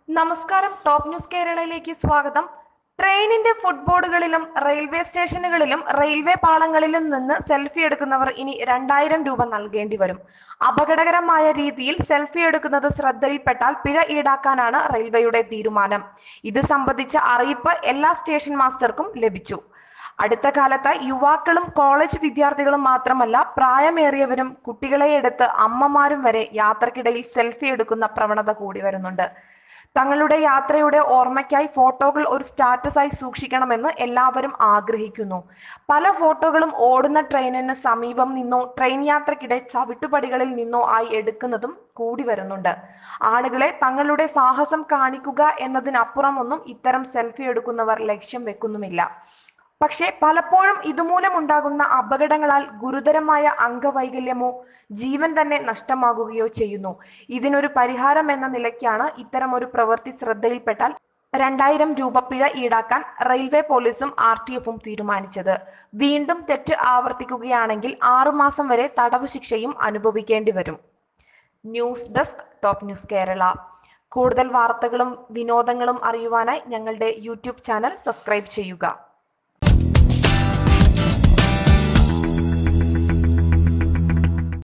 നമസ്കാരം top news കേരളയിലേക്ക് സ്വാഗതം ട്രെയിനിന്റെ ഫുട്ബോർഡുകളിലും റെയിൽവേ സ്റ്റേഷനുകളിലും റെയിൽവേ പാളങ്ങളിലും നിന്ന് സെൽഫി എടുക്കുന്നവർ ഇനി രണ്ടായിരം രൂപ നൽകേണ്ടി വരും അപകടകരമായ രീതിയിൽ സെൽഫി എടുക്കുന്നത് ശ്രദ്ധയിൽപ്പെട്ടാൽ പിഴ ഈടാക്കാനാണ് റെയിൽവേയുടെ തീരുമാനം ഇത് സംബന്ധിച്ച അറിയിപ്പ് എല്ലാ സ്റ്റേഷൻ മാസ്റ്റർക്കും ലഭിച്ചു അടുത്ത കാലത്ത് യുവാക്കളും കോളേജ് വിദ്യാർത്ഥികളും മാത്രമല്ല പ്രായമേറിയവരും കുട്ടികളെ എടുത്ത് അമ്മമാരും വരെ യാത്രക്കിടയിൽ സെൽഫി എടുക്കുന്ന പ്രവണത കൂടി വരുന്നുണ്ട് തങ്ങളുടെ യാത്രയുടെ ഓർമ്മയ്ക്കായി ഫോട്ടോകൾ ഒരു സ്റ്റാറ്റസായി സൂക്ഷിക്കണമെന്ന് എല്ലാവരും ആഗ്രഹിക്കുന്നു പല ഫോട്ടോകളും ഓടുന്ന ട്രെയിനിന് സമീപം നിന്നോ ട്രെയിൻ യാത്രക്കിടെ ചവിട്ടുപടികളിൽ നിന്നോ ആയി എടുക്കുന്നതും കൂടി വരുന്നുണ്ട് ആളുകളെ തങ്ങളുടെ സാഹസം കാണിക്കുക എന്നതിനപ്പുറമൊന്നും ഇത്തരം സെൽഫി എടുക്കുന്നവർ ലക്ഷ്യം വെക്കുന്നുമില്ല പക്ഷേ പലപ്പോഴും ഇതുമൂലം ഉണ്ടാകുന്ന അപകടങ്ങളാൽ ഗുരുതരമായ അംഗവൈകല്യമോ ജീവൻ തന്നെ നഷ്ടമാകുകയോ ചെയ്യുന്നു ഇതിനൊരു പരിഹാരം എന്ന നിലയ്ക്കാണ് ഇത്തരം ഒരു പ്രവൃത്തി ശ്രദ്ധയിൽപ്പെട്ടാൽ രണ്ടായിരം രൂപ പിഴ ഈടാക്കാൻ റെയിൽവേ പോലീസും ആർ ടി എഫും തീരുമാനിച്ചത് വീണ്ടും തെറ്റ് ആവർത്തിക്കുകയാണെങ്കിൽ ആറുമാസം വരെ തടവ് ശിക്ഷയും അനുഭവിക്കേണ്ടി വരും news desk top news Kerala കൂടുതൽ വാർത്തകളും വിനോദങ്ങളും അറിയുവാനായി ഞങ്ങളുടെ യൂട്യൂബ് ചാനൽ സബ്സ്ക്രൈബ് ചെയ്യുക